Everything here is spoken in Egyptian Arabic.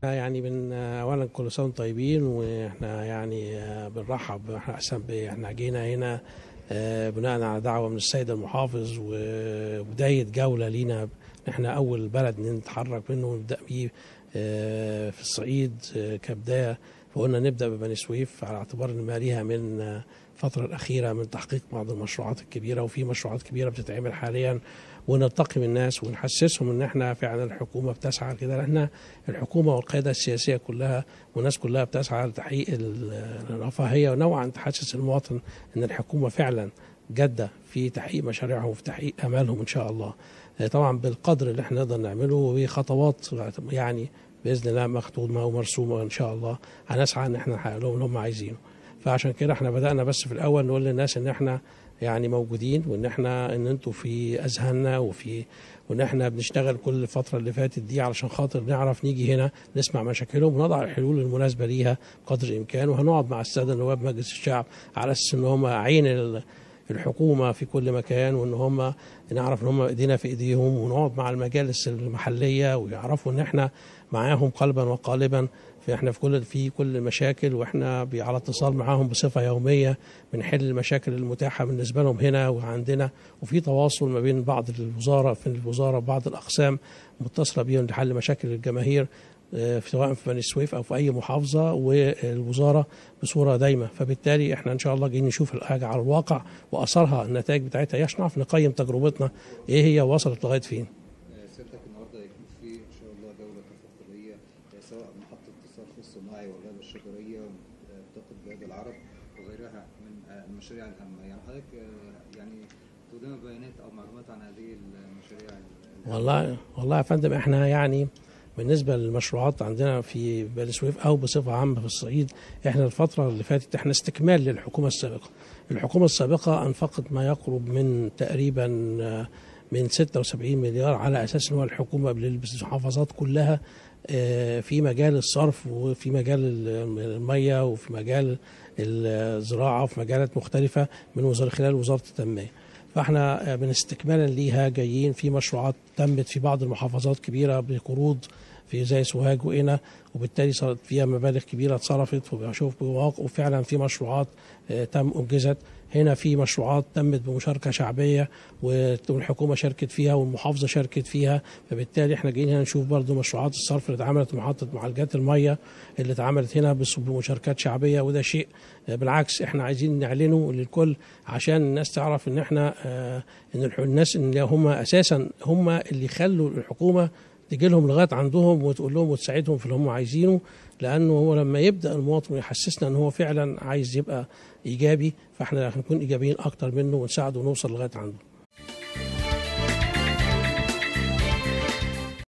يعني من اولا كل سنه وانتم طيبين واحنا يعني بنرحب احنا احسن احنا جينا هنا بناء على دعوه من السيد المحافظ وبدايه جوله لينا احنا اول بلد نتحرك منه ونبدا بيه في الصعيد كبدايه فقلنا نبدا ببني سويف على اعتبار ان ما ليها من الفترة الأخيرة من تحقيق بعض المشروعات الكبيرة وفي مشروعات كبيرة بتتعمل حاليا ونلتقي بالناس ونحسسهم ان احنا فعلا الحكومة بتسعى كده احنا الحكومة والقيادة السياسية كلها والناس كلها بتسعى لتحقيق الرفاهية ونوعا تحسس المواطن ان الحكومة فعلا جادة في تحقيق مشاريعهم وفي تحقيق امالهم ان شاء الله طبعا بالقدر اللي احنا نقدر نعمله وبخطوات يعني باذن الله مخطوطه ومرسومه ان شاء الله هنسعى ان احنا نحقق لهم اللي هم عايزينه فعشان كده احنا بدانا بس في الاول نقول للناس ان احنا يعني موجودين وان احنا ان انتوا في اذهاننا وفي وان احنا بنشتغل كل الفتره اللي فاتت دي علشان خاطر نعرف نيجي هنا نسمع مشاكلهم ونضع الحلول المناسبه ليها قدر الامكان وهنقعد مع الساده نواب مجلس الشعب على اساس ان هم عين الحكومه في كل مكان وان هم نعرف ان هم ايدينا في ايديهم ونقعد مع المجالس المحليه ويعرفوا ان احنا معاهم قلبا وقالبا فاحنا في كل في كل المشاكل واحنا على اتصال معاهم بصفه يوميه بنحل المشاكل المتاحه بالنسبه لهم هنا وعندنا وفي تواصل ما بين بعض الوزاره في الوزاره بعض الاقسام متصله بيهم لحل مشاكل الجماهير سواء في بني سويف او في اي محافظه والوزاره بصوره دايمه فبالتالي احنا ان شاء الله جايين نشوف الحاجه على الواقع واثرها النتائج بتاعتها ايش نعرف نقيم تجربتنا ايه هي وصلت لغايه فين. سيادتك النهارده يكون في ان شاء الله جوله تفقديه سواء محطه الصرف الصناعي والغابه الشجريه منطقه بلاد العرب وغيرها من المشاريع الهامه يعني حضرتك يعني تقدم بيانات او معلومات عن هذه المشاريع والله والله يا فندم احنا يعني بالنسبة للمشروعات عندنا في بني سويف أو بصفة عامة في الصعيد إحنا الفترة اللي فاتت إحنا استكمال للحكومة السابقة الحكومة السابقة أنفقت ما يقرب من تقريبا من 76 مليار على أساس أن هو الحكومة بالمحافظات كلها في مجال الصرف وفي مجال المية وفي مجال الزراعة وفي مجالات مختلفة من وزارة خلال وزارة التنمية فاحنا من استكمالا ليها جايين في مشروعات تمت في بعض المحافظات كبيره بقروض في زي سوهاج وقنا وبالتالي صارت فيها مبالغ كبيره اتصرفت وبشوف وفعلا في مشروعات تم انجزت هنا في مشروعات تمت بمشاركه شعبيه والحكومه شاركت فيها والمحافظه شاركت فيها فبالتالي احنا جايين هنا نشوف برضو مشروعات الصرف اللي اتعملت محطه معالجات الميه اللي اتعملت هنا بمشاركات شعبيه وده شيء بالعكس احنا عايزين نعلنه للكل عشان الناس تعرف ان احنا ان الناس ان هم اساسا هم اللي يخلوا الحكومه تجي لهم لغايه عندهم وتقول لهم وتساعدهم في اللي هم عايزينه لانه هو لما يبدا المواطن يحسسنا ان هو فعلا عايز يبقى ايجابي فاحنا هنكون ايجابيين اكتر منه ونساعده ونوصل لغايه عنده